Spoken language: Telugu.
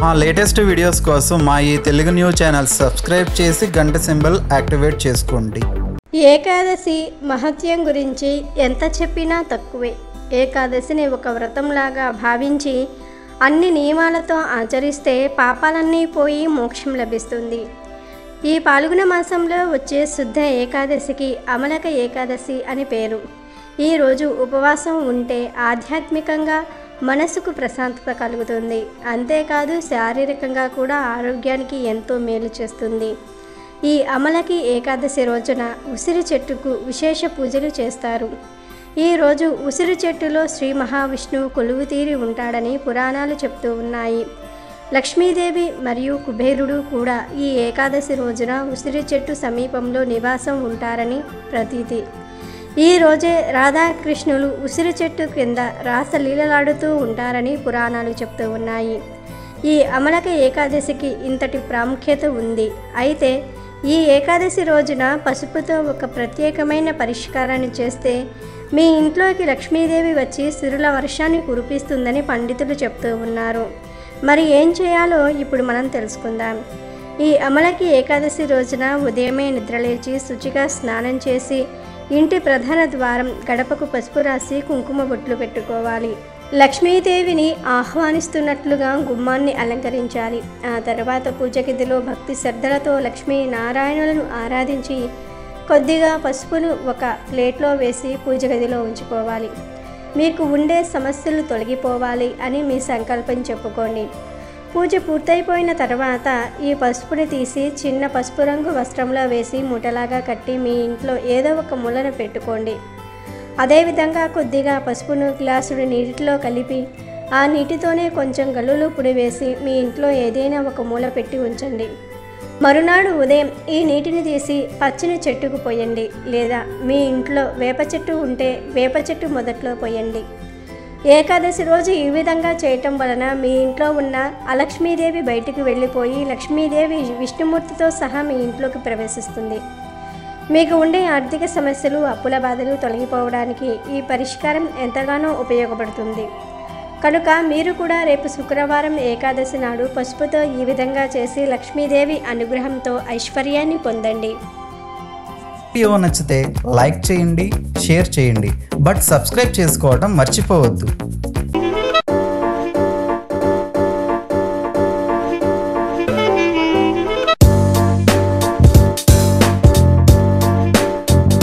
మా లేటెస్ట్ వీడియోస్ కోసం మా ఈ తెలుగు న్యూస్ ఛానల్ సబ్స్క్రైబ్ చేసి గంట సింబల్ యాక్టివేట్ చేసుకోండి ఏకాదశి మహత్యం గురించి ఎంత చెప్పినా తక్కువే ఏకాదశిని ఒక వ్రతంలాగా భావించి అన్ని నియమాలతో ఆచరిస్తే పాపాలన్నీ పోయి మోక్షం లభిస్తుంది ఈ పాల్గొన మాసంలో వచ్చే శుద్ధ ఏకాదశికి అమలక ఏకాదశి అని పేరు ఈ రోజు ఉపవాసం ఉంటే ఆధ్యాత్మికంగా మనసుకు ప్రశాంతత కలుగుతుంది అంతేకాదు శారీరకంగా కూడా ఆరోగ్యానికి ఎంతో మేలు చేస్తుంది ఈ అమలకి ఏకాదశి రోజున ఉసిరి చెట్టుకు విశేష పూజలు చేస్తారు ఈ రోజు ఉసిరి చెట్టులో శ్రీ మహావిష్ణువు కొలువు తీరి ఉంటాడని పురాణాలు చెప్తూ ఉన్నాయి లక్ష్మీదేవి మరియు కుబేరుడు కూడా ఈ ఏకాదశి రోజున ఉసిరి చెట్టు సమీపంలో నివాసం ఉంటారని ప్రతీతి ఈ రోజే రాధాకృష్ణులు ఉసిరి చెట్టు కింద రాసలీలలాడుతూ ఉంటారని పురాణాలు చెప్తూ ఉన్నాయి ఈ అమలక ఏకాదశికి ఇంతటి ప్రాముఖ్యత ఉంది అయితే ఈ ఏకాదశి రోజున పసుపుతో ఒక ప్రత్యేకమైన పరిష్కారాన్ని చేస్తే మీ ఇంట్లోకి లక్ష్మీదేవి వచ్చి సిరుల వర్షాన్ని కురిపిస్తుందని పండితులు చెప్తూ ఉన్నారు మరి ఏం చేయాలో ఇప్పుడు మనం తెలుసుకుందాం ఈ అమలకి ఏకాదశి రోజున ఉదయమే నిద్రలేచి శుచిగా స్నానం చేసి ఇంటి ప్రధాన ద్వారం గడపకు పసుపు రాసి కుంకుమ బొట్లు పెట్టుకోవాలి లక్ష్మీదేవిని ఆహ్వానిస్తున్నట్లుగా గుమ్మాన్ని అలంకరించాలి ఆ తర్వాత పూజ గదిలో భక్తి శ్రద్ధలతో లక్ష్మీ నారాయణులను ఆరాధించి కొద్దిగా పసుపును ఒక ప్లేట్లో వేసి పూజ గదిలో ఉంచుకోవాలి మీకు ఉండే సమస్యలు తొలగిపోవాలి అని మీ సంకల్పం చెప్పుకోండి పూజ పూర్తయిపోయిన తర్వాత ఈ పసుపుని తీసి చిన్న పసుపు రంగు వస్త్రంలో వేసి మూటలాగా కట్టి మీ ఇంట్లో ఏదో ఒక మూలను పెట్టుకోండి అదేవిధంగా కొద్దిగా పసుపును గ్లాసుడు నీటిలో కలిపి ఆ నీటితోనే కొంచెం గల్లులు పొడి వేసి మీ ఇంట్లో ఏదైనా ఒక మూల పెట్టి ఉంచండి మరునాడు ఉదయం ఈ నీటిని తీసి పచ్చని చెట్టుకు పోయండి లేదా మీ ఇంట్లో వేప చెట్టు ఉంటే వేప చెట్టు మొదట్లో పోయండి ఏకాదశి రోజు ఈ విధంగా చేయటం వలన మీ ఇంట్లో ఉన్న అలక్ష్మీదేవి బయటికి వెళ్ళిపోయి లక్ష్మీదేవి విష్ణుమూర్తితో సహా మీ ఇంట్లోకి ప్రవేశిస్తుంది మీకు ఉండే ఆర్థిక సమస్యలు అప్పుల బాధలు తొలగిపోవడానికి ఈ పరిష్కారం ఎంతగానో ఉపయోగపడుతుంది కనుక మీరు కూడా రేపు శుక్రవారం ఏకాదశి నాడు పసుపుతో ఈ విధంగా చేసి లక్ష్మీదేవి అనుగ్రహంతో ఐశ్వర్యాన్ని పొందండి వీడియో నచ్చితే లైక్ చేయండి షేర్ చేయండి బట్ సబ్స్క్రైబ్ చేసుకోవడం మర్చిపోవద్దు